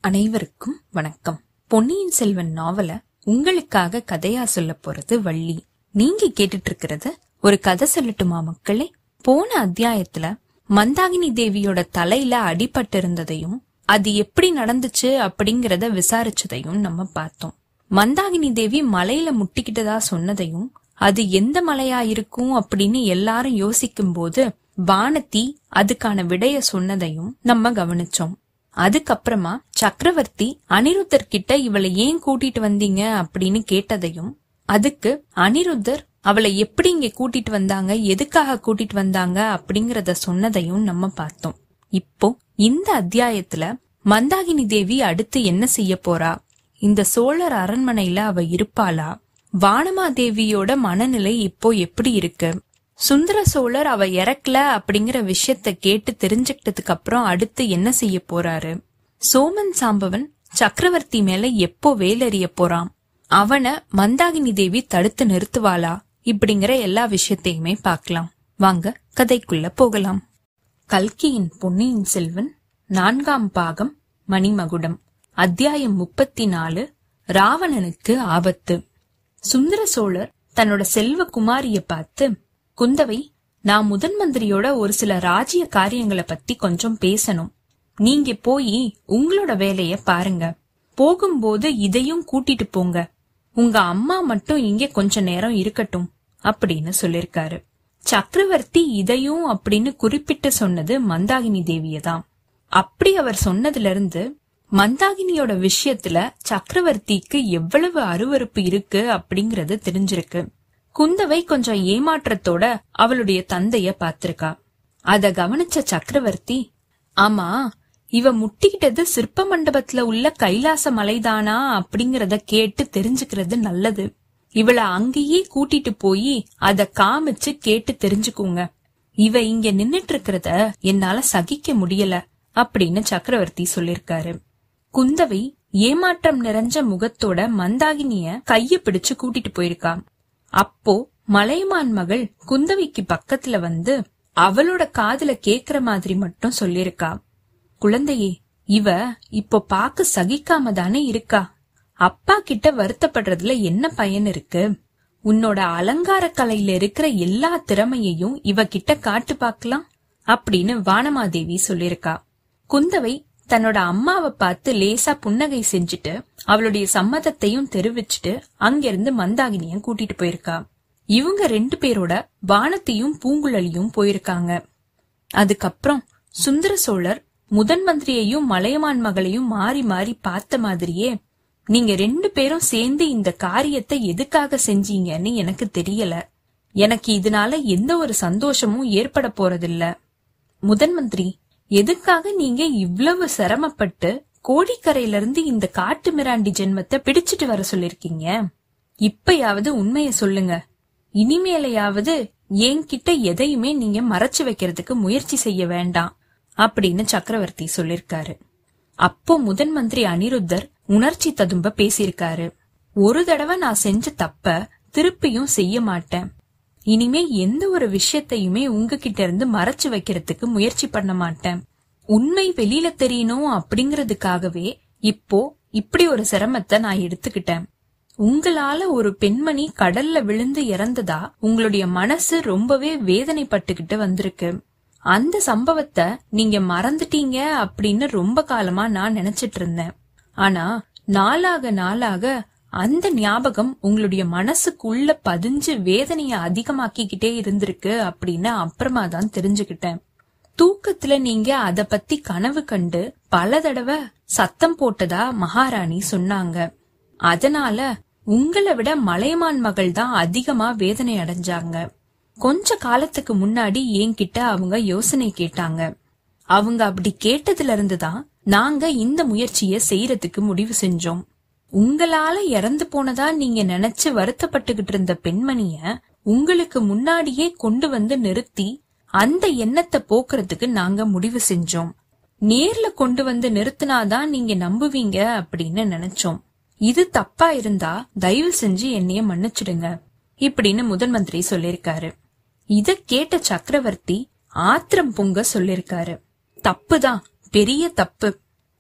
அனைவருக்கும் வணக்கம் பொன்னியின் செல்வன் நாவல உங்களுக்காக கதையா சொல்ல போறது வள்ளி நீங்க கேட்டுட்டு இருக்கிறது ஒரு கதை சொல்லட்டுமா மக்களே போன அத்தியாயத்துல மந்தாகினி தேவியோட தலையில அடிபட்டு இருந்ததையும் அது எப்படி நடந்துச்சு அப்படிங்கறத விசாரிச்சதையும் நம்ம பார்த்தோம் மந்தாகினி தேவி மலையில முட்டிக்கிட்டதா சொன்னதையும் அது எந்த மலையா இருக்கும் அப்படின்னு எல்லாரும் யோசிக்கும் போது வானதி அதுக்கான விடைய சொன்னதையும் நம்ம கவனிச்சோம் அதுக்கப்புறமா சக்கரவர்த்தி அனிருத்தர் கிட்ட இவளை ஏன் கூட்டிட்டு வந்தீங்க அப்படின்னு கேட்டதையும் அதுக்கு அனிருத்தர் அவளை எப்படி இங்க கூட்டிட்டு வந்தாங்க எதுக்காக கூட்டிட்டு வந்தாங்க அப்படிங்கறத சொன்னதையும் நம்ம பார்த்தோம் இப்போ இந்த அத்தியாயத்துல மந்தாகினி தேவி அடுத்து என்ன செய்ய போறா இந்த சோழர் அரண்மனையில அவ இருப்பாளா வானமாதேவியோட மனநிலை இப்போ எப்படி இருக்கு சுந்தர சோழர் அவ இறக்கல அப்படிங்கிற விஷயத்த கேட்டு தெரிஞ்சுக்கிட்டதுக்கு அப்புறம் அடுத்து என்ன செய்ய போறாரு சோமன் சாம்பவன் சக்கரவர்த்தி மேல எப்போ வேலெறிய போறான் அவனை மந்தாகினி தேவி தடுத்து நிறுத்துவாளா இப்படிங்கிற எல்லா விஷயத்தையுமே பார்க்கலாம் வாங்க கதைக்குள்ள போகலாம் கல்கியின் பொன்னியின் செல்வன் நான்காம் பாகம் மணிமகுடம் அத்தியாயம் முப்பத்தி நாலு ராவணனுக்கு ஆபத்து சுந்தர சோழர் தன்னோட செல்வ குமாரிய பார்த்து குந்தவை நான் முதன் மந்திரியோட ஒரு சில ராஜ்ய காரியங்களை பத்தி கொஞ்சம் பேசணும் நீங்க போய் உங்களோட வேலைய பாருங்க போகும்போது இதையும் கூட்டிட்டு போங்க உங்க அம்மா மட்டும் இங்க கொஞ்ச நேரம் இருக்கட்டும் அப்படின்னு சொல்லிருக்காரு சக்கரவர்த்தி இதையும் அப்படின்னு குறிப்பிட்டு சொன்னது மந்தாகினி தேவியதான் அப்படி அவர் சொன்னதுல இருந்து மந்தாகினியோட விஷயத்துல சக்கரவர்த்திக்கு எவ்வளவு அருவருப்பு இருக்கு அப்படிங்கறது தெரிஞ்சிருக்கு குந்தவை கொஞ்சம் ஏமாற்றத்தோட அவளுடைய தந்தைய பாத்திருக்கா அத கவனிச்ச சக்கரவர்த்தி ஆமா இவ முட்டிக்கிட்டது சிற்ப மண்டபத்துல உள்ள கைலாச மலைதானா அப்படிங்கறத கேட்டு தெரிஞ்சுக்கிறது நல்லது இவள அங்கேயே கூட்டிட்டு போய் அத காமிச்சு கேட்டு தெரிஞ்சுக்குங்க இவ இங்க நின்னுட்டு இருக்கிறத என்னால சகிக்க முடியல அப்படின்னு சக்கரவர்த்தி சொல்லிருக்காரு குந்தவை ஏமாற்றம் நிறைஞ்ச முகத்தோட மந்தாகினிய கைய பிடிச்சு கூட்டிட்டு போயிருக்கா அப்போ மலையமான் மகள் குந்தவைக்கு பக்கத்துல வந்து அவளோட காதுல கேக்குற மாதிரி மட்டும் சொல்லிருக்கா குழந்தையே இவ இப்போ பாக்க சகிக்காம தானே இருக்கா அப்பா கிட்ட வருத்தப்படுறதுல என்ன பயன் இருக்கு உன்னோட அலங்கார கலையில இருக்கிற எல்லா திறமையையும் இவ கிட்ட காட்டு பாக்கலாம் அப்படின்னு வானமாதேவி சொல்லிருக்கா குந்தவை தன்னோட அம்மாவை பார்த்து லேசா புன்னகை செஞ்சுட்டு அவளுடைய சம்மதத்தையும் தெரிவிச்சுட்டு அங்கிருந்து மந்தாகினிய கூட்டிட்டு போயிருக்கா இவங்க ரெண்டு பேரோட வானத்தையும் பூங்குழலியும் போயிருக்காங்க அதுக்கப்புறம் சுந்தர சோழர் முதன் மந்திரியையும் மலையமான் மகளையும் மாறி மாறி பார்த்த மாதிரியே நீங்க ரெண்டு பேரும் சேர்ந்து இந்த காரியத்தை எதுக்காக செஞ்சீங்கன்னு எனக்கு தெரியல எனக்கு இதனால எந்த ஒரு சந்தோஷமும் ஏற்பட போறதில்ல முதன் மந்திரி எதுக்காக நீங்க இவ்வளவு சிரமப்பட்டு கோடிக்கரையில இருந்து இந்த காட்டு மிராண்டி ஜென்மத்தை பிடிச்சிட்டு வர சொல்லிருக்கீங்க இப்பயாவது உண்மைய சொல்லுங்க இனிமேலையாவது என்கிட்ட எதையுமே நீங்க மறைச்சு வைக்கிறதுக்கு முயற்சி செய்ய வேண்டாம் அப்படின்னு சக்கரவர்த்தி சொல்லிருக்காரு அப்போ முதன் மந்திரி அனிருத்தர் உணர்ச்சி ததும்ப பேசியிருக்காரு ஒரு தடவை நான் செஞ்ச தப்ப திருப்பியும் செய்ய மாட்டேன் இனிமே எந்த ஒரு விஷயத்தையுமே உங்ககிட்ட இருந்து மறைச்சு வைக்கிறதுக்கு முயற்சி பண்ண மாட்டேன் உண்மை வெளியில தெரியணும் அப்படிங்கறதுக்காகவே இப்போ இப்படி ஒரு சிரமத்தை நான் எடுத்துக்கிட்டேன் உங்களால ஒரு பெண்மணி கடல்ல விழுந்து இறந்ததா உங்களுடைய மனசு ரொம்பவே வேதனைப்பட்டுகிட்டு வந்திருக்கு அந்த சம்பவத்தை நீங்க மறந்துட்டீங்க அப்படின்னு ரொம்ப காலமா நான் நினைச்சிட்டு இருந்தேன் ஆனா நாளாக நாளாக அந்த ஞாபகம் உங்களுடைய மனசுக்குள்ள பதிஞ்சு வேதனைய அதிகமாக்கிக்கிட்டே இருந்திருக்கு அப்படின்னு அப்புறமா தான் தெரிஞ்சுக்கிட்டேன் தூக்கத்துல நீங்க அத பத்தி கனவு கண்டு பல தடவை சத்தம் போட்டதா மகாராணி சொன்னாங்க அதனால உங்களை விட மலையமான் மகள் தான் அதிகமா வேதனை அடைஞ்சாங்க கொஞ்ச காலத்துக்கு முன்னாடி என்கிட்ட அவங்க யோசனை கேட்டாங்க அவங்க அப்படி கேட்டதுல இருந்துதான் நாங்க இந்த முயற்சிய செய்யறதுக்கு முடிவு செஞ்சோம் உங்களால இறந்து போனதா நீங்க நினைச்சு வருத்தப்பட்டுகிட்டு இருந்த பெண்மணிய உங்களுக்கு முன்னாடியே கொண்டு வந்து நிறுத்தி அந்த எண்ணத்தை போக்குறதுக்கு நாங்க முடிவு செஞ்சோம் நேர்ல கொண்டு வந்து நிறுத்தினாதான் நீங்க நம்புவீங்க அப்படின்னு நினைச்சோம் இது தப்பா இருந்தா தயவு செஞ்சு என்னைய மன்னிச்சிடுங்க இப்படின்னு முதன் மந்திரி சொல்லிருக்காரு இத கேட்ட சக்கரவர்த்தி ஆத்திரம் பொங்க சொல்லிருக்காரு தப்புதான் பெரிய தப்பு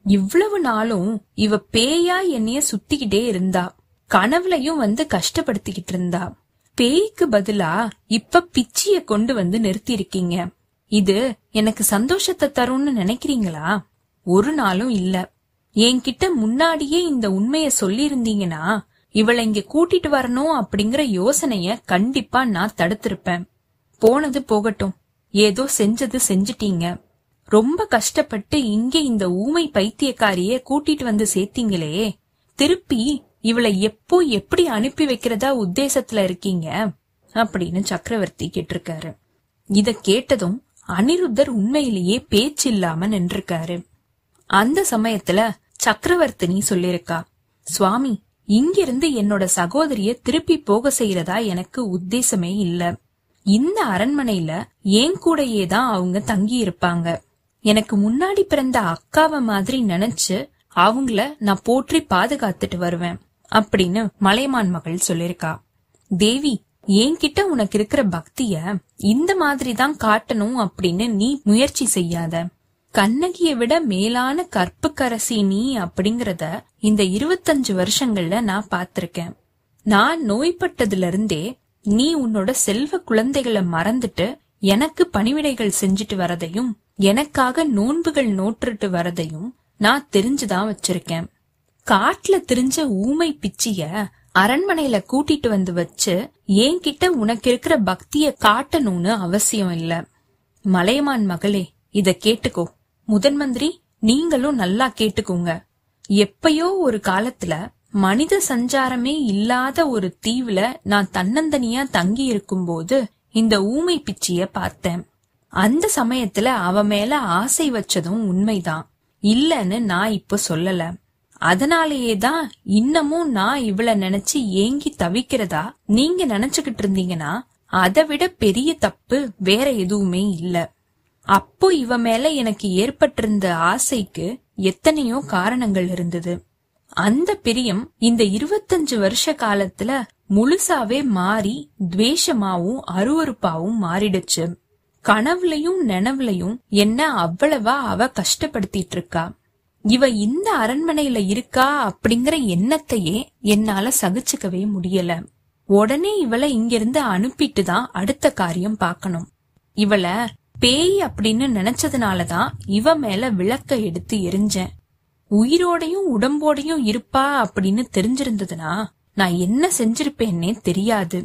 இவ்வளவு நாளும் இவ பேயா என்னைய சுத்திக்கிட்டே இருந்தா கனவுலயும் வந்து கஷ்டப்படுத்திக்கிட்டு இருந்தா பேய்க்கு பதிலா இப்ப பிச்சிய கொண்டு வந்து நிறுத்தி இருக்கீங்க இது எனக்கு சந்தோஷத்தை தரும்னு நினைக்கிறீங்களா ஒரு நாளும் இல்ல என்கிட்ட முன்னாடியே இந்த உண்மைய சொல்லியிருந்தீங்கன்னா இவளை இங்க கூட்டிட்டு வரணும் அப்படிங்கிற யோசனைய கண்டிப்பா நான் தடுத்திருப்பேன் போனது போகட்டும் ஏதோ செஞ்சது செஞ்சிட்டீங்க ரொம்ப கஷ்டப்பட்டு இங்க இந்த ஊமை பைத்தியக்காரிய கூட்டிட்டு வந்து சேர்த்தீங்களே திருப்பி இவளை எப்போ எப்படி அனுப்பி வைக்கிறதா உத்தேசத்துல இருக்கீங்க அப்படின்னு சக்கரவர்த்தி கேட்டிருக்காரு இத கேட்டதும் அனிருத்தர் உண்மையிலேயே பேச்சு இல்லாம நின்றுருக்காரு அந்த சமயத்துல சக்கரவர்த்தினி சொல்லிருக்கா சுவாமி இங்கிருந்து என்னோட சகோதரிய திருப்பி போக செய்யறதா எனக்கு உத்தேசமே இல்ல இந்த அரண்மனையில என் கூடயே தான் அவங்க தங்கி இருப்பாங்க எனக்கு முன்னாடி பிறந்த அக்காவ மாதிரி நினைச்சு அவங்கள நான் போற்றி பாதுகாத்துட்டு வருவேன் அப்படின்னு மலைமான் மகள் சொல்லிருக்கா தேவி என்கிட்ட உனக்கு இருக்கிற பக்திய இந்த மாதிரி தான் காட்டணும் அப்படின்னு நீ முயற்சி செய்யாத கண்ணகிய விட மேலான கற்புக்கரசி நீ அப்படிங்கறத இந்த இருபத்தஞ்சு வருஷங்கள்ல நான் பாத்திருக்கேன் நான் நோய்பட்டதுல இருந்தே நீ உன்னோட செல்வ குழந்தைகளை மறந்துட்டு எனக்கு பணிவிடைகள் செஞ்சுட்டு வரதையும் எனக்காக நோன்புகள் நோற்றுட்டு வரதையும் நான் தெரிஞ்சுதான் வச்சிருக்கேன் காட்டுல திரிஞ்ச ஊமை பிச்சிய அரண்மனையில கூட்டிட்டு வந்து வச்சு என்கிட்ட உனக்கு இருக்கிற பக்திய காட்டணும்னு அவசியம் இல்ல மலையமான் மகளே இத கேட்டுக்கோ முதன் மந்திரி நீங்களும் நல்லா கேட்டுக்கோங்க எப்பயோ ஒரு காலத்துல மனித சஞ்சாரமே இல்லாத ஒரு தீவுல நான் தன்னந்தனியா தங்கி இருக்கும்போது இந்த ஊமை பிச்சிய பார்த்தேன் அந்த சமயத்துல அவ மேல ஆசை வச்சதும் உண்மைதான் இல்லன்னு நான் இப்ப சொல்லல அதனாலேயே தான் இன்னமும் நான் இவள நினைச்சு ஏங்கி தவிக்கிறதா நீங்க நினைச்சுக்கிட்டு இருந்தீங்கன்னா அதை விட பெரிய தப்பு வேற எதுவுமே இல்ல அப்போ இவ மேல எனக்கு ஏற்பட்டிருந்த ஆசைக்கு எத்தனையோ காரணங்கள் இருந்தது அந்த பிரியம் இந்த இருபத்தஞ்சு வருஷ காலத்துல முழுசாவே மாறி துவேஷமாவும் அருவருப்பாவும் மாறிடுச்சு கனவுலயும் நினைவுலயும் என்ன அவ்வளவா அவ கஷ்டப்படுத்திட்டு இருக்கா இவ இந்த அரண்மனையில இருக்கா அப்படிங்கிற எண்ணத்தையே என்னால சகிச்சுக்கவே முடியல உடனே இவளை இங்கிருந்து அனுப்பிட்டு தான் அடுத்த காரியம் பார்க்கணும் இவள பேய் அப்படின்னு நினைச்சதுனாலதான் இவ மேல விளக்க எடுத்து எரிஞ்சேன் உயிரோடையும் உடம்போடையும் இருப்பா அப்படின்னு தெரிஞ்சிருந்ததுன்னா நான் என்ன செஞ்சிருப்பேன்னே தெரியாது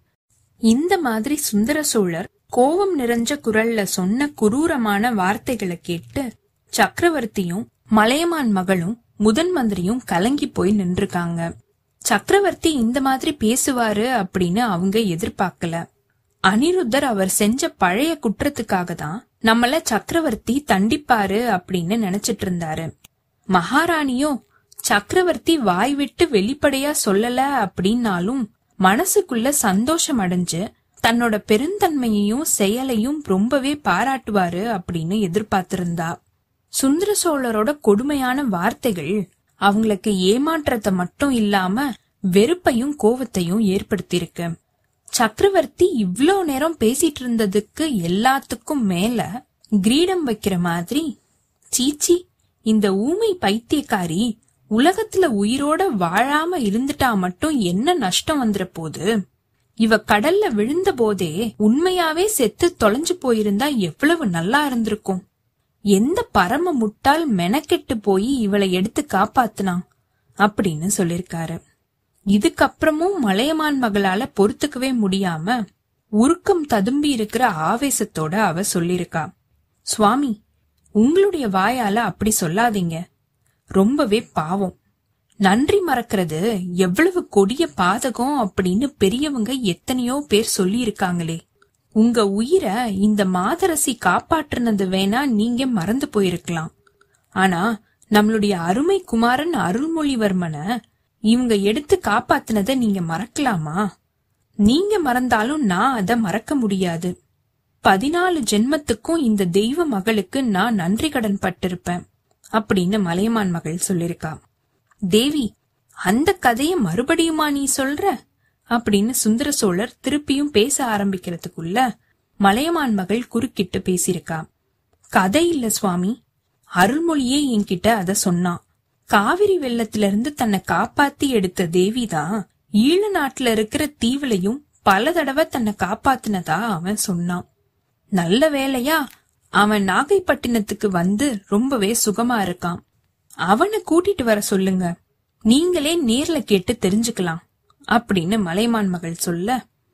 இந்த மாதிரி சுந்தர சோழர் கோபம் நிறைஞ்ச குரல்ல சொன்ன குரூரமான வார்த்தைகளை கேட்டு சக்கரவர்த்தியும் மலையமான் மகளும் முதன் மந்திரியும் கலங்கி போய் நின்றுக்காங்க சக்கரவர்த்தி இந்த மாதிரி பேசுவாரு அப்படின்னு அவங்க எதிர்பார்க்கல அனிருத்தர் அவர் செஞ்ச பழைய குற்றத்துக்காக தான் நம்மள சக்கரவர்த்தி தண்டிப்பாரு அப்படின்னு நினைச்சிட்டு இருந்தாரு மகாராணியோ சக்கரவர்த்தி வாய் விட்டு வெளிப்படையா சொல்லல அப்படின்னாலும் மனசுக்குள்ள சந்தோஷம் அடைஞ்சு தன்னோட பெருந்தன்மையையும் செயலையும் ரொம்பவே பாராட்டுவாரு அப்படின்னு எதிர்பார்த்திருந்தா சுந்தர சோழரோட கொடுமையான வார்த்தைகள் அவங்களுக்கு ஏமாற்றத்தை மட்டும் இல்லாம வெறுப்பையும் கோவத்தையும் ஏற்படுத்தியிருக்கு சக்கரவர்த்தி இவ்ளோ நேரம் பேசிட்டு இருந்ததுக்கு எல்லாத்துக்கும் மேல கிரீடம் வைக்கிற மாதிரி சீச்சி இந்த ஊமை பைத்தியக்காரி உலகத்துல உயிரோட வாழாம இருந்துட்டா மட்டும் என்ன நஷ்டம் வந்துற போது இவ கடல்ல விழுந்த போதே உண்மையாவே செத்து தொலைஞ்சு போயிருந்தா எவ்வளவு நல்லா இருந்திருக்கும் எந்த பரம முட்டாள் மெனக்கெட்டு போய் இவளை எடுத்து காப்பாத்துனான் அப்படின்னு சொல்லிருக்காரு இதுக்கப்புறமும் மலையமான் மகளால பொறுத்துக்கவே முடியாம உருக்கம் ததும்பி இருக்கிற ஆவேசத்தோட அவ சொல்லிருக்கா சுவாமி உங்களுடைய வாயால அப்படி சொல்லாதீங்க ரொம்பவே பாவம் நன்றி மறக்கிறது எவ்வளவு கொடிய பாதகம் அப்படின்னு பெரியவங்க எத்தனையோ பேர் சொல்லி இருக்காங்களே உங்க உயிரை இந்த மாதரசி காப்பாற்றுனது வேணா நீங்க மறந்து போயிருக்கலாம் ஆனா நம்மளுடைய அருமை குமாரன் அருள்மொழிவர்மனை இவங்க எடுத்து காப்பாத்துனத நீங்க மறக்கலாமா நீங்க மறந்தாலும் நான் அத மறக்க முடியாது பதினாலு ஜென்மத்துக்கும் இந்த தெய்வ மகளுக்கு நான் நன்றி கடன் பட்டிருப்பேன் அப்படின்னு மலையமான் மகள் சொல்லிருக்கா தேவி அந்த கதைய மறுபடியுமா நீ சொல்ற அப்படின்னு சுந்தர சோழர் திருப்பியும் பேச ஆரம்பிக்கிறதுக்குள்ள மலையமான் மகள் குறுக்கிட்டு பேசியிருக்கா கதை இல்ல சுவாமி அருள்மொழியே என்கிட்ட அத சொன்னான் காவிரி வெள்ளத்துல இருந்து தன்னை காப்பாத்தி எடுத்த தேவிதான் ஈழ நாட்டுல இருக்கிற தீவுலையும் பல தடவை தன்னை காப்பாத்தினதா அவன் சொன்னான் நல்ல வேலையா அவன் நாகைப்பட்டினத்துக்கு வந்து ரொம்பவே சுகமா இருக்கான் அவனை கூட்டிட்டு வர சொல்லுங்க நீங்களே நேர்ல கேட்டு தெரிஞ்சுக்கலாம் அப்படின்னு மலைமான் மகள் சொல்ல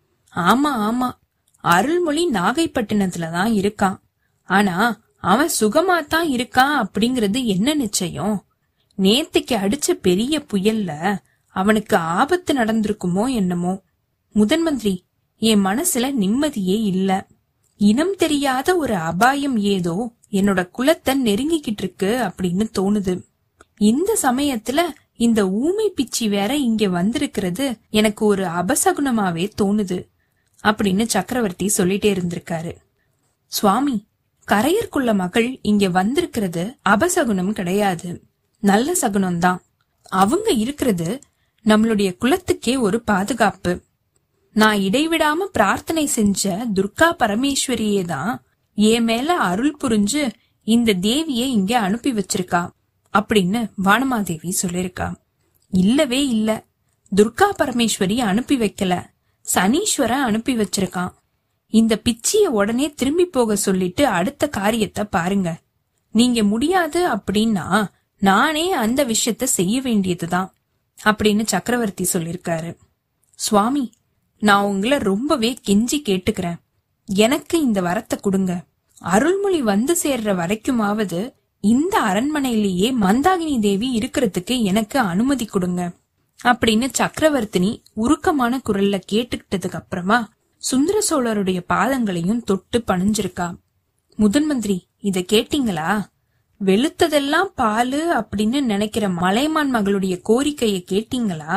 ஆமா ஆமா அருள்மொழி நாகைப்பட்டினத்துல தான் இருக்கான் ஆனா அவன் சுகமா தான் இருக்கான் அப்படிங்கறது என்ன நிச்சயம் நேத்துக்கு அடிச்ச பெரிய புயல்ல அவனுக்கு ஆபத்து நடந்திருக்குமோ என்னமோ முதன் மந்திரி என் மனசுல நிம்மதியே இல்ல இனம் தெரியாத ஒரு அபாயம் ஏதோ என்னோட குலத்தை நெருங்கிக்கிட்டு இருக்கு அப்படின்னு தோணுது இந்த சமயத்துல இந்த ஊமை பிச்சி வேற இங்க வந்திருக்கிறது எனக்கு ஒரு அபசகுனமாவே தோணுது அப்படின்னு சக்கரவர்த்தி சொல்லிட்டே இருந்திருக்காரு சுவாமி கரையர்க்குள்ள மகள் இங்க வந்திருக்கிறது அபசகுனம் கிடையாது நல்ல சகுனம்தான் அவங்க இருக்கிறது நம்மளுடைய குலத்துக்கே ஒரு பாதுகாப்பு நான் இடைவிடாம பிரார்த்தனை செஞ்ச துர்கா பரமேஸ்வரியே தான் என் மேல அருள் புரிஞ்சு இந்த தேவிய இங்க அனுப்பி வச்சிருக்கா அப்படின்னு வானமாதேவி சொல்லிருக்கா இல்லவே இல்ல துர்கா பரமேஸ்வரி அனுப்பி வைக்கல சனீஸ்வரன் அனுப்பி வச்சிருக்கான் இந்த பிச்சிய உடனே திரும்பி போக சொல்லிட்டு அடுத்த காரியத்தை பாருங்க நீங்க முடியாது அப்படின்னா நானே அந்த விஷயத்த செய்ய வேண்டியதுதான் அப்படின்னு சக்கரவர்த்தி சொல்லிருக்காரு சுவாமி நான் உங்களை ரொம்பவே கெஞ்சி கேட்டுக்கிறேன் எனக்கு இந்த வரத்தை கொடுங்க அருள்மொழி வந்து சேர்ற வரைக்குமாவது இந்த அரண்மனையிலேயே மந்தாகினி தேவி இருக்கிறதுக்கு எனக்கு அனுமதி கொடுங்க அப்படின்னு சக்கரவர்த்தினி உருக்கமான குரல்ல கேட்டுக்கிட்டதுக்கு அப்புறமா சுந்தர சோழருடைய பாதங்களையும் தொட்டு பணிஞ்சிருக்கா முதன் மந்திரி இத கேட்டீங்களா வெளுத்ததெல்லாம் பாலு அப்படின்னு நினைக்கிற மலைமான் மகளுடைய கோரிக்கைய கேட்டீங்களா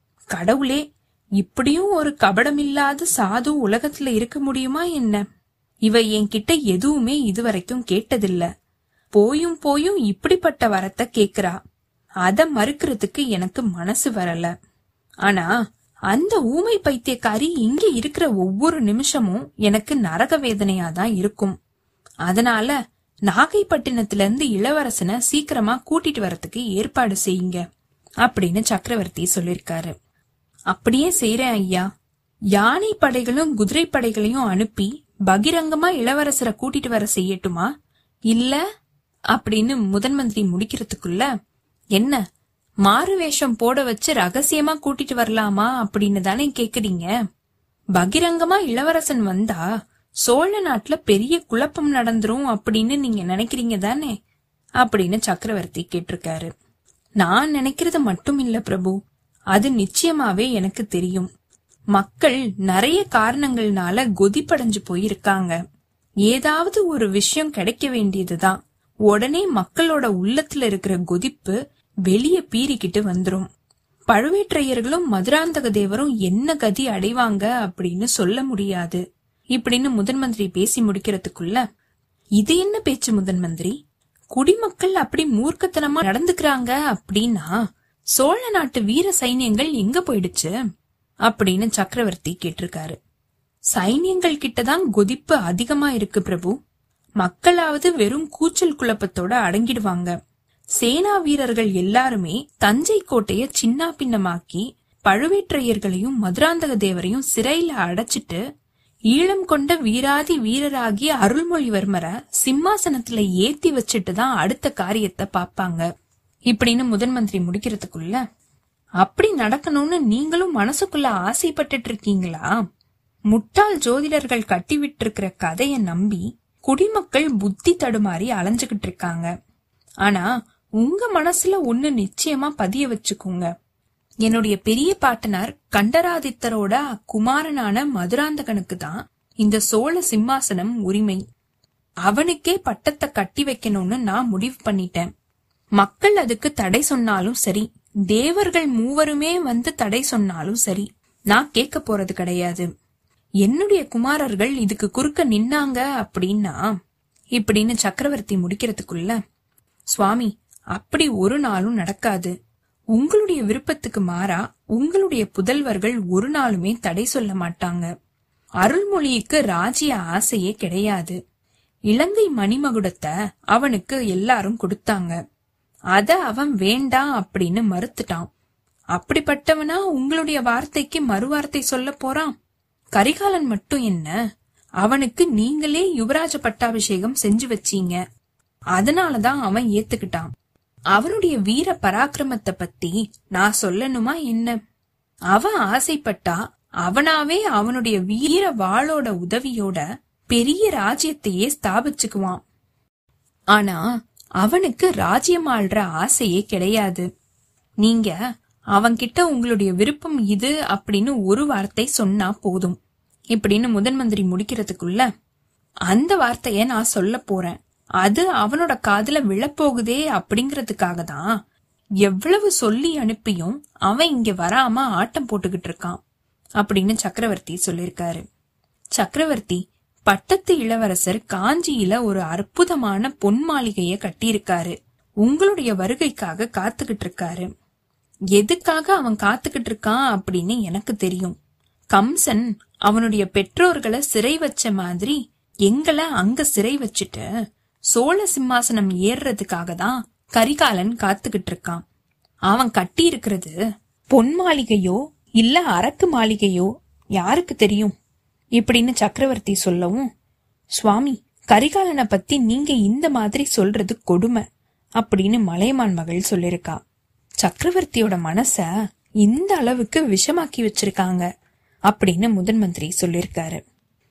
கடவுளே இப்படியும் ஒரு கபடமில்லாத சாது உலகத்துல இருக்க முடியுமா என்ன இவ என்கிட்ட எதுவுமே இதுவரைக்கும் கேட்டதில்ல போயும் போயும் இப்படிப்பட்ட வரத்தை கேக்குறா அத மறுக்கிறதுக்கு எனக்கு மனசு வரல ஆனா அந்த ஊமை பைத்தியக்காரி இங்க இருக்கிற ஒவ்வொரு நிமிஷமும் எனக்கு நரக வேதனையா தான் இருக்கும் அதனால நாகைப்பட்டினத்துல இருந்து இளவரசனை சீக்கிரமா கூட்டிட்டு வரதுக்கு ஏற்பாடு செய்யுங்க அப்படின்னு சக்கரவர்த்தி சொல்லிருக்காரு அப்படியே செய்யறேன் ஐயா யானை படைகளும் குதிரை படைகளையும் அனுப்பி பகிரங்கமா இளவரசரை கூட்டிட்டு வர செய்யட்டுமா இல்ல அப்படின்னு முதன் மந்திரி முடிக்கிறதுக்குள்ள என்ன மாறு வேஷம் போட வச்சு ரகசியமா கூட்டிட்டு வரலாமா அப்படின்னு தானே கேக்குறீங்க பகிரங்கமா இளவரசன் வந்தா சோழ நாட்டுல பெரிய குழப்பம் நடந்துரும் அப்படின்னு நீங்க நினைக்கிறீங்க தானே அப்படின்னு சக்கரவர்த்தி கேட்டிருக்காரு நான் நினைக்கிறது மட்டும் இல்ல பிரபு அது நிச்சயமாவே எனக்கு தெரியும் மக்கள் நிறைய காரணங்கள்னால கொதிப்படைஞ்சு போயிருக்காங்க ஏதாவது ஒரு விஷயம் கிடைக்க வேண்டியதுதான் உடனே மக்களோட உள்ளத்துல இருக்கிற கொதிப்பு வெளிய பீறிக்கிட்டு வந்துரும் பழுவேற்றையர்களும் மதுராந்தக தேவரும் என்ன கதி அடைவாங்க அப்படின்னு சொல்ல முடியாது இப்படின்னு முதன் மந்திரி பேசி முடிக்கிறதுக்குள்ள இது என்ன பேச்சு முதன் மந்திரி குடிமக்கள் அப்படி மூர்க்கத்தனமா நடந்துக்கிறாங்க அப்படின்னா சோழ நாட்டு வீர சைனியங்கள் எங்க போயிடுச்சு அப்படின்னு சக்கரவர்த்தி கேட்டிருக்காரு சைனியங்கள் கிட்டதான் கொதிப்பு அதிகமா இருக்கு பிரபு மக்களாவது வெறும் கூச்சல் குழப்பத்தோட அடங்கிடுவாங்க சேனா வீரர்கள் எல்லாருமே தஞ்சை கோட்டைய சின்னா பின்னமாக்கி பழுவேற்றையர்களையும் மதுராந்தக தேவரையும் சிறையில அடைச்சிட்டு ஈழம் கொண்ட வீராதி வீரராகிய அருள்மொழிவர்மரை சிம்மாசனத்துல ஏத்தி வச்சுட்டு தான் அடுத்த காரியத்தை பாப்பாங்க இப்படின்னு முதன் மந்திரி முடிக்கிறதுக்குள்ள அப்படி நடக்கணும்னு நீங்களும் மனசுக்குள்ள ஆசைப்பட்டுட்டு இருக்கீங்களா முட்டாள் ஜோதிடர்கள் கட்டிவிட்டு இருக்கிற கதைய நம்பி குடிமக்கள் புத்தி தடுமாறி அலைஞ்சுகிட்டு இருக்காங்க ஆனா உங்க மனசுல ஒண்ணு நிச்சயமா பதிய வச்சுக்கோங்க என்னுடைய பெரிய பாட்டனார் கண்டராதித்தரோட குமாரனான மதுராந்தகனுக்கு தான் இந்த சோழ சிம்மாசனம் உரிமை அவனுக்கே பட்டத்தை கட்டி வைக்கணும்னு நான் முடிவு பண்ணிட்டேன் மக்கள் அதுக்கு தடை சொன்னாலும் சரி தேவர்கள் மூவருமே வந்து தடை சொன்னாலும் சரி நான் கேட்க போறது கிடையாது என்னுடைய குமாரர்கள் இதுக்கு குறுக்க நின்னாங்க அப்படின்னா இப்படின்னு சக்கரவர்த்தி முடிக்கிறதுக்குள்ள சுவாமி அப்படி ஒரு நாளும் நடக்காது உங்களுடைய விருப்பத்துக்கு மாறா உங்களுடைய புதல்வர்கள் ஒரு நாளுமே தடை சொல்ல மாட்டாங்க அருள்மொழிக்கு ராஜ்ய ஆசையே கிடையாது இலங்கை மணிமகுடத்தை அவனுக்கு எல்லாரும் கொடுத்தாங்க அத அவன் வேண்டாம் அப்படின்னு மறுத்துட்டான் அப்படிப்பட்டவனா உங்களுடைய வார்த்தைக்கு மறுவார்த்தை சொல்ல போறான் கரிகாலன் மட்டும் என்ன அவனுக்கு நீங்களே யுவராஜ பட்டாபிஷேகம் செஞ்சு வச்சீங்க அதனாலதான் அவன் ஏத்துக்கிட்டான் அவனுடைய வீர பராக்கிரமத்தை பத்தி நான் சொல்லணுமா என்ன அவன் ஆசைப்பட்டா அவனாவே அவனுடைய வீர வாளோட உதவியோட பெரிய ராஜ்யத்தையே ஸ்தாபிச்சுக்குவான் ஆனா அவனுக்கு ராஜ்யம் ஆள்ற ஆசையே கிடையாது நீங்க அவன்கிட்ட உங்களுடைய விருப்பம் இது அப்படின்னு ஒரு வார்த்தை சொன்னா போதும் இப்படின்னு முதன் மந்திரி முடிக்கிறதுக்குள்ள அந்த வார்த்தைய நான் சொல்ல போறேன் அது அவனோட காதுல விழப்போகுதே அப்படிங்கறதுக்காக தான் எவ்வளவு சொல்லி அனுப்பியும் அவன் இங்க வராம ஆட்டம் போட்டுக்கிட்டு இருக்கான் அப்படின்னு சக்கரவர்த்தி சொல்லிருக்காரு சக்கரவர்த்தி பட்டத்து இளவரசர் காஞ்சியில ஒரு அற்புதமான பொன் மாளிகைய கட்டியிருக்காரு உங்களுடைய வருகைக்காக காத்துக்கிட்டு இருக்காரு எதுக்காக அவன் காத்துக்கிட்டு இருக்கான் அப்படின்னு எனக்கு தெரியும் கம்சன் அவனுடைய பெற்றோர்களை சிறை வச்ச மாதிரி எங்களை அங்க சிறை வச்சுட்டு சோழ சிம்மாசனம் ஏறுறதுக்காக தான் கரிகாலன் காத்துக்கிட்டு இருக்கான் அவன் கட்டி இருக்கிறது பொன் மாளிகையோ இல்ல அரக்கு மாளிகையோ யாருக்கு தெரியும் இப்படின்னு சக்கரவர்த்தி சொல்லவும் சுவாமி கரிகாலனை பத்தி நீங்க இந்த மாதிரி சொல்றது கொடுமை அப்படின்னு மலையமான் மகள் சொல்லிருக்கா சக்கரவர்த்தியோட மனச இந்த அளவுக்கு விஷமாக்கி வச்சிருக்காங்க அப்படின்னு முதன் மந்திரி சொல்லிருக்காரு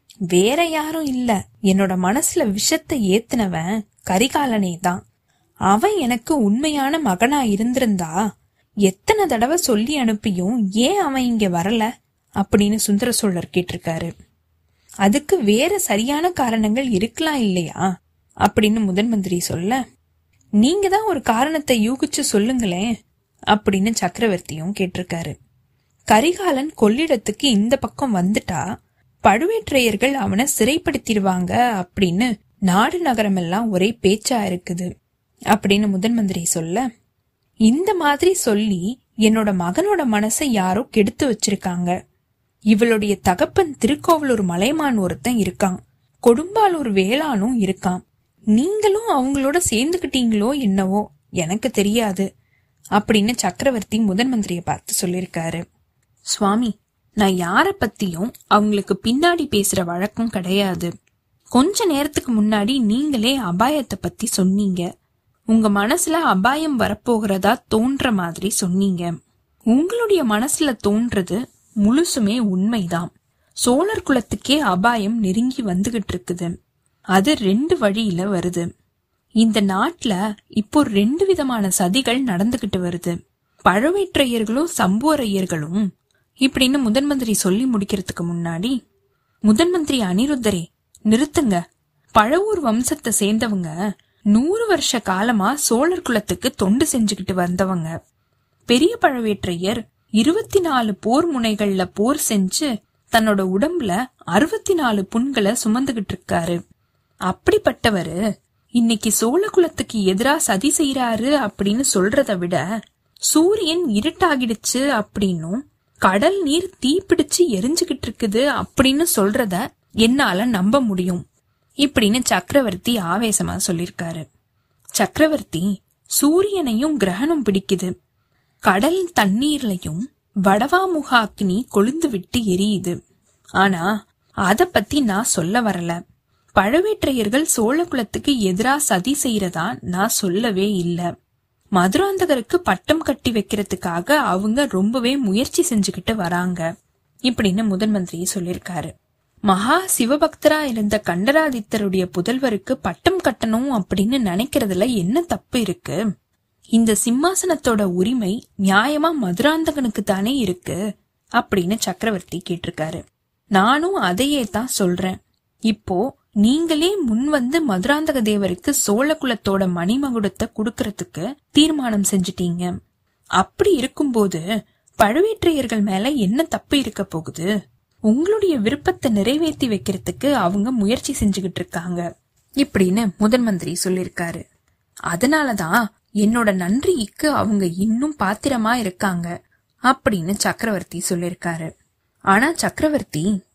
வேற யாரும் இல்ல என்னோட மனசுல விஷத்தை ஏத்துனவன் கரிகாலனே தான் அவன் எனக்கு உண்மையான மகனா இருந்திருந்தா எத்தனை தடவை சொல்லி அனுப்பியும் ஏன் அவன் இங்க வரல அப்படின்னு சுந்தர சோழர் கேட்டிருக்காரு அதுக்கு வேற சரியான காரணங்கள் இருக்கலாம் இல்லையா அப்படின்னு முதன் மந்திரி சொல்ல நீங்க தான் ஒரு காரணத்தை யூகிச்சு சொல்லுங்களேன் அப்படின்னு சக்கரவர்த்தியும் கேட்டிருக்காரு கரிகாலன் கொள்ளிடத்துக்கு இந்த பக்கம் வந்துட்டா பழுவேற்றையர்கள் அவனை சிறைப்படுத்திடுவாங்க அப்படின்னு நாடு நகரமெல்லாம் ஒரே பேச்சா இருக்குது அப்படின்னு முதன் மந்திரி சொல்ல இந்த மாதிரி சொல்லி என்னோட மகனோட மனசை யாரோ கெடுத்து வச்சிருக்காங்க இவளுடைய தகப்பன் திருக்கோவலூர் மலைமான் ஒருத்தன் இருக்கான் கொடும்பாலூர் வேளானும் இருக்கான் நீங்களும் அவங்களோட சேர்ந்துகிட்டீங்களோ என்னவோ எனக்கு தெரியாது அப்படின்னு சக்கரவர்த்தி முதன் மந்திரிய பார்த்து சொல்லிருக்காரு சுவாமி நான் யார பத்தியும் அவங்களுக்கு பின்னாடி பேசுற வழக்கம் கிடையாது கொஞ்ச நேரத்துக்கு முன்னாடி நீங்களே அபாயத்தை பத்தி சொன்னீங்க உங்க மனசுல அபாயம் வரப்போகிறதா தோன்ற மாதிரி சொன்னீங்க உங்களுடைய மனசுல தோன்றது முழுசுமே உண்மைதான் சோழர் குலத்துக்கே அபாயம் நெருங்கி வந்துகிட்டு இருக்குது அது ரெண்டு வழியில வருது இந்த நாட்டுல இப்போ ரெண்டு விதமான சதிகள் நடந்துகிட்டு வருது பழவேற்றையர்களும் சம்புவரையர்களும் இப்படின்னு முதன் மந்திரி சொல்லி முடிக்கிறதுக்கு முன்னாடி முதன் மந்திரி அனிருத்தரே நிறுத்துங்க பழவூர் வம்சத்தை சேர்ந்தவங்க நூறு வருஷ காலமா சோழர் குலத்துக்கு தொண்டு செஞ்சுக்கிட்டு வந்தவங்க பெரிய பழவேற்றையர் இருபத்தி நாலு போர் முனைகள்ல போர் செஞ்சு தன்னோட உடம்புல அறுபத்தி நாலு புண்களை சுமந்துகிட்டு இருக்காரு அப்படிப்பட்டவரு இன்னைக்கு சோழ குலத்துக்கு எதிரா சதி செய்யறாரு அப்படின்னு சொல்றத விட சூரியன் இருட்டாகிடுச்சு அப்படின்னும் கடல் நீர் தீப்பிடிச்சு எரிஞ்சுகிட்டு இருக்குது அப்படின்னு சொல்றத என்னால நம்ப முடியும் இப்படின்னு சக்கரவர்த்தி ஆவேசமா சொல்லிருக்காரு சக்கரவர்த்தி சூரியனையும் கிரகணம் பிடிக்குது கடல் தண்ணீர்லயும் வடவாமுக அக்னி கொழுந்து விட்டு எரியுது ஆனா அத பத்தி நான் சொல்ல வரல பழவேற்றையர்கள் சோழ குலத்துக்கு எதிரா சதி செய்யறதா நான் சொல்லவே இல்ல மதுராந்தகருக்கு பட்டம் கட்டி வைக்கிறதுக்காக அவங்க ரொம்பவே முயற்சி செஞ்சுக்கிட்டு வராங்க இப்படின்னு முதன் மந்திரி சொல்லிருக்காரு மகா சிவபக்தரா இருந்த கண்டராதித்தருடைய புதல்வருக்கு பட்டம் கட்டணும் அப்படின்னு நினைக்கிறதுல என்ன தப்பு இருக்கு இந்த சிம்மாசனத்தோட உரிமை நியாயமா மதுராந்தகனுக்கு தானே இருக்கு அப்படின்னு சக்கரவர்த்தி கேட்டிருக்காரு நானும் அதையே தான் சொல்றேன் இப்போ நீங்களே முன் வந்து மதுராந்தக தேவருக்கு சோழ குலத்தோட மணிமகுடத்தை குடுக்கறதுக்கு தீர்மானம் செஞ்சிட்டீங்க அப்படி இருக்கும்போது பழுவேற்றையர்கள் மேல என்ன தப்பு இருக்க போகுது உங்களுடைய விருப்பத்தை நிறைவேற்றி வைக்கிறதுக்கு அவங்க முயற்சி செஞ்சுகிட்டு இருக்காங்க இப்படின்னு முதன் மந்திரி சொல்லிருக்காரு அதனாலதான் என்னோட நன்றிக்கு அவங்க இன்னும் பாத்திரமா இருக்காங்க அப்படின்னு சக்கரவர்த்தி சொல்லிருக்காரு ஆனா சக்கரவர்த்தி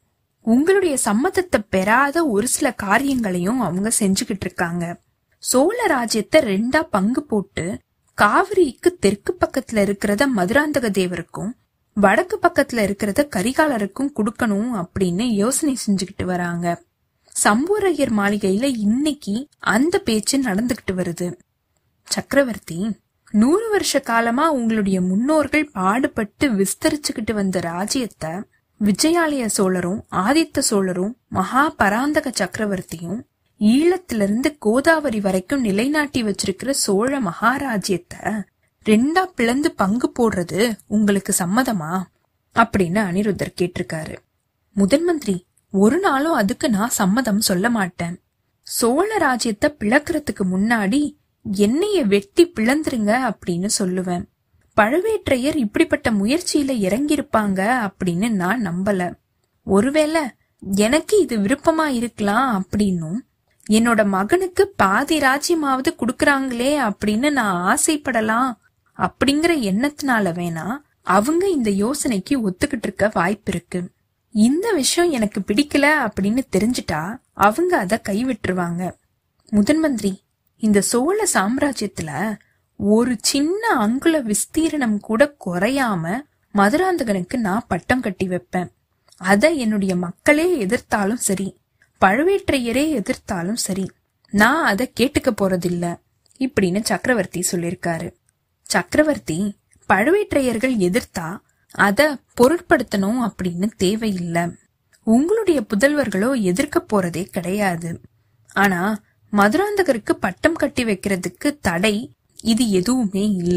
உங்களுடைய சம்மதத்தை பெறாத ஒரு சில காரியங்களையும் அவங்க செஞ்சுகிட்டு இருக்காங்க சோழ ராஜ்யத்தை ரெண்டா பங்கு போட்டு காவிரிக்கு தெற்கு பக்கத்துல இருக்கிறத மதுராந்தக தேவருக்கும் வடக்கு பக்கத்துல இருக்கிறத கரிகாலருக்கும் கொடுக்கணும் அப்படின்னு யோசனை செஞ்சுக்கிட்டு வராங்க சம்பூரையர் மாளிகையில இன்னைக்கு அந்த பேச்சு நடந்துகிட்டு வருது சக்கரவர்த்தி நூறு வருஷ காலமா உங்களுடைய முன்னோர்கள் பாடுபட்டு விஸ்தரிச்சுக்கிட்டு வந்த ராஜ்யத்தை விஜயாலய சோழரும் ஆதித்த சோழரும் மகா பராந்தக சக்கரவர்த்தியும் ஈழத்திலிருந்து கோதாவரி வரைக்கும் நிலைநாட்டி வச்சிருக்கிற சோழ மகாராஜ்யத்தை ரெண்டா பிளந்து பங்கு போடுறது உங்களுக்கு சம்மதமா அப்படின்னு அனிருத்தர் கேட்டிருக்காரு முதன் மந்திரி ஒரு நாளும் அதுக்கு நான் சம்மதம் சொல்ல மாட்டேன் சோழ ராஜ்யத்தை பிளக்கிறதுக்கு முன்னாடி என்னைய வெட்டி பிளந்துருங்க அப்படின்னு சொல்லுவேன் பழுவேற்றையர் இப்படிப்பட்ட முயற்சியில இறங்கியிருப்பாங்க அப்படின்னு நான் நம்பல ஒருவேளை எனக்கு இது விருப்பமா இருக்கலாம் அப்படின்னும் என்னோட மகனுக்கு பாதி ராஜ்யமாவது குடுக்கறாங்களே அப்படின்னு நான் ஆசைப்படலாம் அப்படிங்கிற எண்ணத்தினால வேணா அவங்க இந்த யோசனைக்கு ஒத்துக்கிட்டு இருக்க வாய்ப்பு இருக்கு இந்த விஷயம் எனக்கு பிடிக்கல அப்படின்னு தெரிஞ்சிட்டா அவங்க அத கைவிட்டுருவாங்க முதன் மந்திரி இந்த சோழ சாம்ராஜ்யத்துல ஒரு சின்ன அங்குல விஸ்தீரணம் கூட குறையாம மதுராந்தகனுக்கு நான் பட்டம் கட்டி வைப்பேன் அத என்னுடைய மக்களே எதிர்த்தாலும் சரி பழுவேற்றையரே எதிர்த்தாலும் சரி நான் அத கேட்டுக்க போறதில்ல இப்படின்னு சக்கரவர்த்தி சொல்லிருக்காரு சக்கரவர்த்தி பழுவேற்றையர்கள் எதிர்த்தா அத பொருட்படுத்தணும் அப்படின்னு தேவையில்லை உங்களுடைய புதல்வர்களோ எதிர்க்க போறதே கிடையாது ஆனா மதுராந்தகருக்கு பட்டம் கட்டி வைக்கிறதுக்கு தடை இது எதுவுமே இல்ல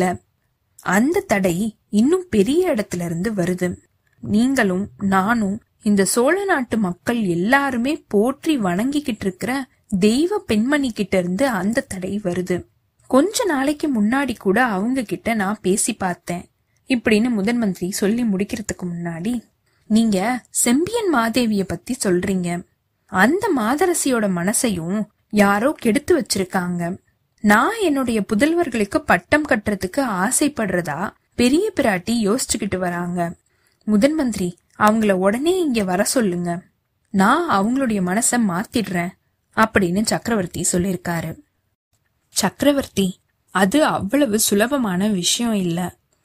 அந்த தடை இன்னும் பெரிய இடத்துல இருந்து வருது நீங்களும் நானும் இந்த சோழ நாட்டு மக்கள் எல்லாருமே போற்றி வணங்கிக்கிட்டு இருக்கிற தெய்வ பெண்மணி கிட்ட இருந்து அந்த தடை வருது கொஞ்ச நாளைக்கு முன்னாடி கூட அவங்க கிட்ட நான் பேசி பார்த்தேன் இப்படின்னு முதன் மந்திரி சொல்லி முடிக்கிறதுக்கு முன்னாடி நீங்க செம்பியன் மாதேவிய பத்தி சொல்றீங்க அந்த மாதரசியோட மனசையும் யாரோ கெடுத்து வச்சிருக்காங்க நான் என்னுடைய புதல்வர்களுக்கு பட்டம் கட்டுறதுக்கு ஆசைப்படுறதா பெரிய பிராட்டி யோசிச்சுக்கிட்டு வராங்க முதன் மந்திரி அவங்கள உடனே இங்க வர சொல்லுங்க நான் அவங்களுடைய மனச மாத்திடுறேன் அப்படின்னு சக்கரவர்த்தி சொல்லிருக்காரு சக்கரவர்த்தி அது அவ்வளவு சுலபமான விஷயம் இல்ல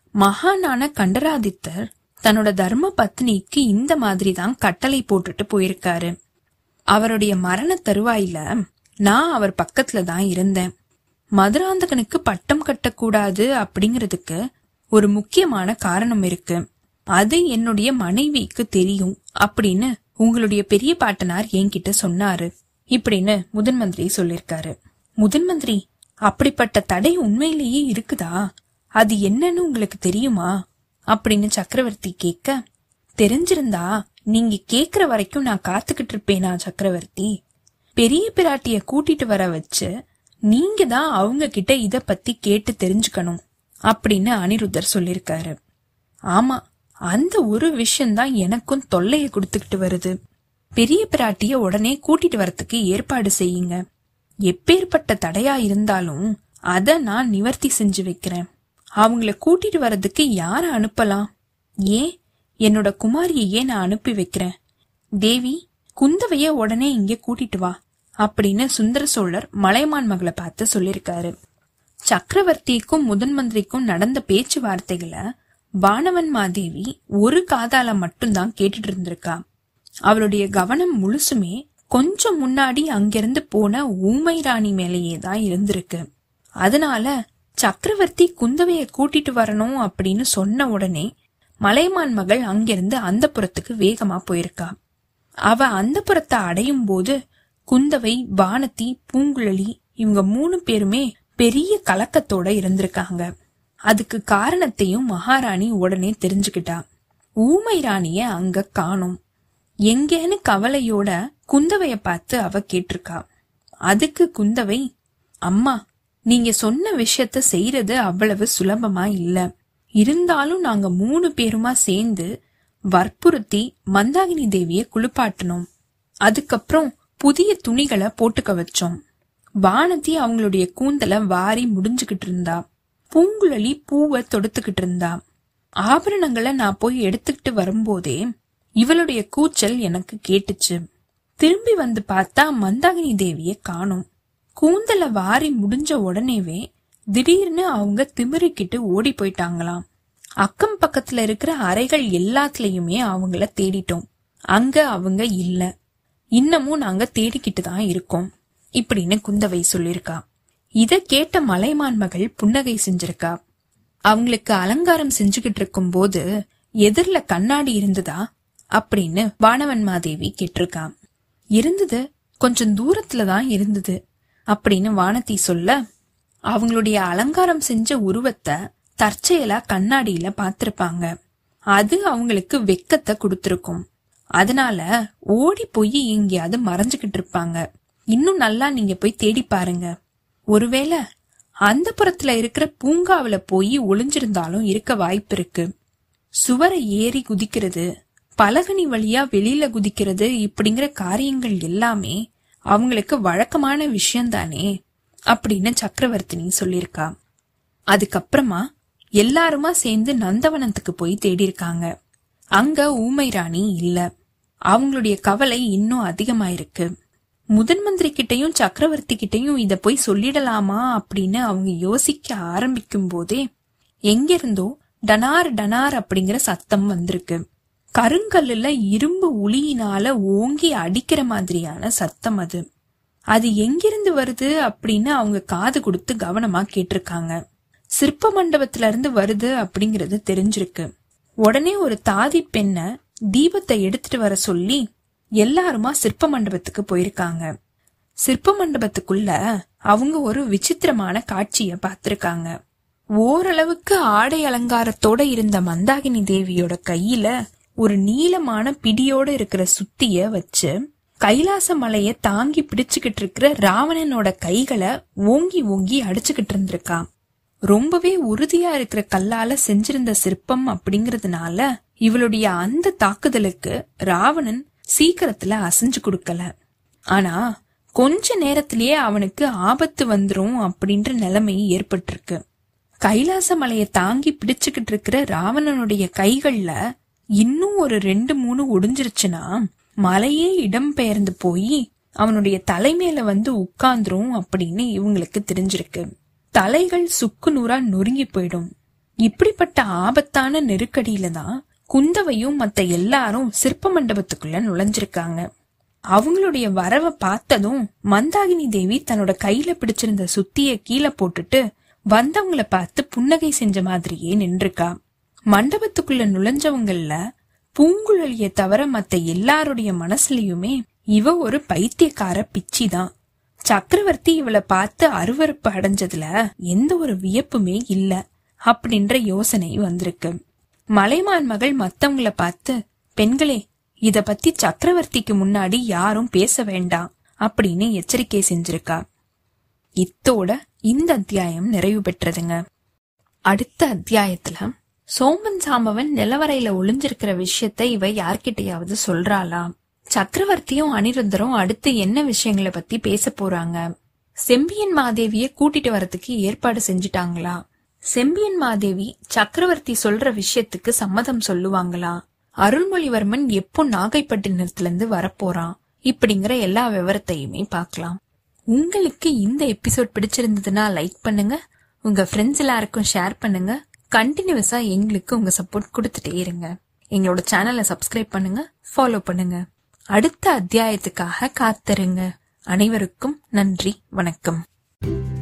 மகானான கண்டராதித்தர் தன்னோட தர்ம பத்னிக்கு இந்த மாதிரி தான் கட்டளை போட்டுட்டு போயிருக்காரு அவருடைய மரண தருவாயில நான் அவர் பக்கத்துல தான் இருந்தேன் மதுராந்தகனுக்கு பட்டம் கட்டக்கூடாது அப்படிங்கிறதுக்கு ஒரு முக்கியமான காரணம் இருக்கு அது என்னுடைய மனைவிக்கு தெரியும் அப்படின்னு உங்களுடைய பெரிய பாட்டனார் என்கிட்ட சொன்னாரு இப்படின்னு முதன் மந்திரி சொல்லிருக்காரு முதன் மந்திரி அப்படிப்பட்ட தடை உண்மையிலேயே இருக்குதா அது என்னன்னு உங்களுக்கு தெரியுமா அப்படின்னு சக்கரவர்த்தி கேட்க தெரிஞ்சிருந்தா நீங்க கேக்குற வரைக்கும் நான் காத்துக்கிட்டு இருப்பேனா சக்கரவர்த்தி பெரிய பிராட்டிய கூட்டிட்டு வர வச்சு நீங்க தான் அவங்க கிட்ட இத பத்தி கேட்டு தெரிஞ்சுக்கணும் அப்படின்னு அனிருத்தர் சொல்லிருக்காரு ஆமா அந்த ஒரு விஷயம்தான் எனக்கும் தொல்லைய கொடுத்துக்கிட்டு வருது பெரிய பிராட்டிய உடனே கூட்டிட்டு வரத்துக்கு ஏற்பாடு செய்யுங்க எப்பேற்பட்ட தடையா இருந்தாலும் அத நான் நிவர்த்தி செஞ்சு வைக்கிறேன் அவங்கள கூட்டிட்டு வர்றதுக்கு யார அனுப்பலாம் ஏன் என்னோட குமாரியையே நான் அனுப்பி வைக்கிறேன் தேவி குந்தவைய உடனே இங்க கூட்டிட்டு வா அப்படின்னு சுந்தர சோழர் மலைமான் மகளை பார்த்து சொல்லிருக்காரு சக்கரவர்த்திக்கும் முதன் மந்திரிக்கும் நடந்த பேச்சுவார்த்தைகளை வானவன் மாதேவி ஒரு காதால மட்டும்தான் கேட்டுட்டு இருந்திருக்கா அவளுடைய கவனம் முழுசுமே கொஞ்சம் முன்னாடி அங்கிருந்து போன ஊமை ராணி மேலேயே தான் இருந்திருக்கு அதனால சக்கரவர்த்தி குந்தவைய கூட்டிட்டு வரணும் அப்படின்னு சொன்ன உடனே மலைமான் மகள் அங்கிருந்து அந்த புறத்துக்கு வேகமா போயிருக்கா அவ அந்த புறத்தை அடையும் போது குந்தவை வானதி பூங்குழலி இவங்க மூணு பேருமே பெரிய கலக்கத்தோட இருந்திருக்காங்க அதுக்கு காரணத்தையும் மகாராணி உடனே தெரிஞ்சுக்கிட்டா ஊமை ராணிய அங்க காணோம் எங்கேன்னு கவலையோட குந்தவைய பார்த்து அவ கேட்டிருக்கா அதுக்கு குந்தவை அம்மா நீங்க சொன்ன விஷயத்த செய்யறது அவ்வளவு சுலபமா இல்ல இருந்தாலும் நாங்க மூணு பேருமா சேர்ந்து வற்புறுத்தி மந்தாகினி தேவிய குளிப்பாட்டணும் அதுக்கப்புறம் புதிய துணிகளை போட்டுக்க வச்சோம் வானதி அவங்களுடைய கூந்தல வாரி முடிஞ்சுகிட்டு இருந்தா பூங்குழலி பூவை தொடுத்துக்கிட்டு இருந்தா ஆபரணங்களை நான் போய் எடுத்துக்கிட்டு வரும்போதே இவளுடைய கூச்சல் எனக்கு கேட்டுச்சு திரும்பி வந்து பார்த்தா மந்தாகினி தேவிய காணோம் கூந்தல வாரி முடிஞ்ச உடனேவே திடீர்னு அவங்க திமிரிக்கிட்டு ஓடி போயிட்டாங்களாம் அக்கம் பக்கத்துல இருக்கிற அறைகள் எல்லாத்துலயுமே அவங்கள தேடிட்டோம் அங்க அவங்க இல்ல இன்னமும் நாங்க தேடிக்கிட்டு தான் இருக்கோம் இப்படின்னு குந்தவை சொல்லிருக்கா இத கேட்ட மலைமான் மகள் புன்னகை செஞ்சிருக்கா அவங்களுக்கு அலங்காரம் செஞ்சுகிட்டு இருக்கும் போது எதிர்ல கண்ணாடி இருந்ததா அப்படின்னு வானவன் மாதேவி கேட்டிருக்கா இருந்தது கொஞ்சம் தூரத்துல தான் இருந்தது அப்படின்னு வானதி சொல்ல அவங்களுடைய அலங்காரம் செஞ்ச உருவத்தை தற்செயலா கண்ணாடியில பாத்திருப்பாங்க அது அவங்களுக்கு வெக்கத்தை கொடுத்திருக்கும் அதனால ஓடி போய் எங்கேயாவது மறைஞ்சுகிட்டு இருப்பாங்க இன்னும் நல்லா நீங்க போய் தேடி பாருங்க ஒருவேளை அந்த புறத்துல இருக்கிற பூங்காவில போய் ஒளிஞ்சிருந்தாலும் இருக்க வாய்ப்பு இருக்கு சுவரை ஏறி குதிக்கிறது பலகனி வழியா வெளியில குதிக்கிறது இப்படிங்கிற காரியங்கள் எல்லாமே அவங்களுக்கு வழக்கமான விஷயம்தானே அப்படின்னு சக்கரவர்த்தினி சொல்லியிருக்கா அதுக்கப்புறமா எல்லாருமா சேர்ந்து நந்தவனத்துக்கு போய் தேடி இருக்காங்க அங்க ஊமை ராணி இல்ல அவங்களுடைய கவலை இன்னும் அதிகமாயிருக்கு முதன் மந்திரி கிட்டையும் சக்கரவர்த்தி கிட்டையும் இத போய் சொல்லிடலாமா அப்படின்னு அவங்க யோசிக்க ஆரம்பிக்கும் போதே எங்கிருந்தோ டனார் டனார் அப்படிங்கிற சத்தம் வந்திருக்கு கருங்கல்லுல இரும்பு உளியினால ஓங்கி அடிக்கிற மாதிரியான சத்தம் அது அது எங்கிருந்து வருது அப்படின்னு அவங்க காது கொடுத்து கவனமா கேட்டிருக்காங்க சிற்ப மண்டபத்துல இருந்து வருது அப்படிங்கறது தெரிஞ்சிருக்கு உடனே ஒரு தாதி பெண்ண தீபத்தை எடுத்துட்டு வர சொல்லி எல்லாருமா சிற்ப மண்டபத்துக்கு போயிருக்காங்க சிற்ப மண்டபத்துக்குள்ள அவங்க ஒரு விசித்திரமான காட்சிய பார்த்திருக்காங்க ஓரளவுக்கு ஆடை அலங்காரத்தோட இருந்த மந்தாகினி தேவியோட கையில ஒரு நீளமான பிடியோட இருக்கிற சுத்திய வச்சு கைலாச மலைய தாங்கி பிடிச்சுக்கிட்டு இருக்கிற ராவணனோட கைகளை ஓங்கி ஓங்கி அடிச்சுக்கிட்டு இருந்திருக்கா ரொம்பவே உறுதியா இருக்கிற கல்லால செஞ்சிருந்த சிற்பம் அப்படிங்கறதுனால இவளுடைய அந்த தாக்குதலுக்கு ராவணன் சீக்கிரத்துல அசைஞ்சு கொடுக்கல ஆனா கொஞ்ச நேரத்திலேயே அவனுக்கு ஆபத்து வந்துரும் அப்படின்ற நிலைமை ஏற்பட்டிருக்கு கைலாச மலைய தாங்கி பிடிச்சுக்கிட்டு இருக்கிற ராவணனுடைய கைகள்ல இன்னும் ஒரு ரெண்டு மூணு ஒடிஞ்சிருச்சுன்னா மலையே இடம் பெயர்ந்து போய் அவனுடைய தலைமையில வந்து உட்கார்ந்துரும் அப்படின்னு இவங்களுக்கு தெரிஞ்சிருக்கு தலைகள் சுக்கு நூறா நொறுங்கி போயிடும் இப்படிப்பட்ட ஆபத்தான நெருக்கடியில தான் குந்தவையும் மத்த எல்லாரும் சிற்ப மண்டபத்துக்குள்ள நுழைஞ்சிருக்காங்க அவங்களுடைய வரவை பார்த்ததும் மந்தாகினி தேவி தன்னோட கையில பிடிச்சிருந்த சுத்திய கீழே போட்டுட்டு வந்தவங்கள பார்த்து புன்னகை செஞ்ச மாதிரியே நின்றுக்கா மண்டபத்துக்குள்ள நுழைஞ்சவங்கள்ல பூங்குழலிய தவிர மத்த எல்லாருடைய மனசுலயுமே இவ ஒரு பைத்தியக்கார பிச்சி தான் சக்கரவர்த்தி இவளை பார்த்து அருவருப்பு அடைஞ்சதுல எந்த ஒரு வியப்புமே இல்ல அப்படின்ற யோசனை வந்திருக்கு மலைமான் மகள் மத்தவங்கள பார்த்து பெண்களே இத பத்தி சக்கரவர்த்திக்கு முன்னாடி யாரும் பேச வேண்டாம் அப்படின்னு எச்சரிக்கை செஞ்சிருக்கா இத்தோட இந்த அத்தியாயம் நிறைவு பெற்றதுங்க அடுத்த அத்தியாயத்துல சோமன் சாம்பவன் நிலவரையில ஒளிஞ்சிருக்கிற விஷயத்த இவ யார்கிட்டயாவது சொல்றாளா சக்கரவர்த்தியும் அனிருத்தரும் அடுத்து என்ன விஷயங்களை பத்தி பேச போறாங்க செம்பியன் மாதேவிய கூட்டிட்டு வரதுக்கு ஏற்பாடு செஞ்சுட்டாங்களா செம்பியன் மாதேவி சக்கரவர்த்தி சொல்ற விஷயத்துக்கு சம்மதம் சொல்லுவாங்களா அருள்மொழிவர்மன் எப்போ நாகைப்பட்டினத்துல இருந்து வரப்போறான் இப்படிங்கிற எல்லா விவரத்தையுமே பார்க்கலாம் உங்களுக்கு இந்த எபிசோட் பிடிச்சிருந்ததுன்னா லைக் பண்ணுங்க உங்க ஃப்ரெண்ட்ஸ் எல்லாருக்கும் ஷேர் பண்ணுங்க கண்டினியூஸா எங்களுக்கு உங்க சப்போர்ட் கொடுத்துட்டே இருங்க எங்களோட சேனலை சப்ஸ்கிரைப் பண்ணுங்க ஃபாலோ பண்ணுங்க அடுத்த அத்தியாயத்துக்காக காத்திருங்க அனைவருக்கும் நன்றி வணக்கம்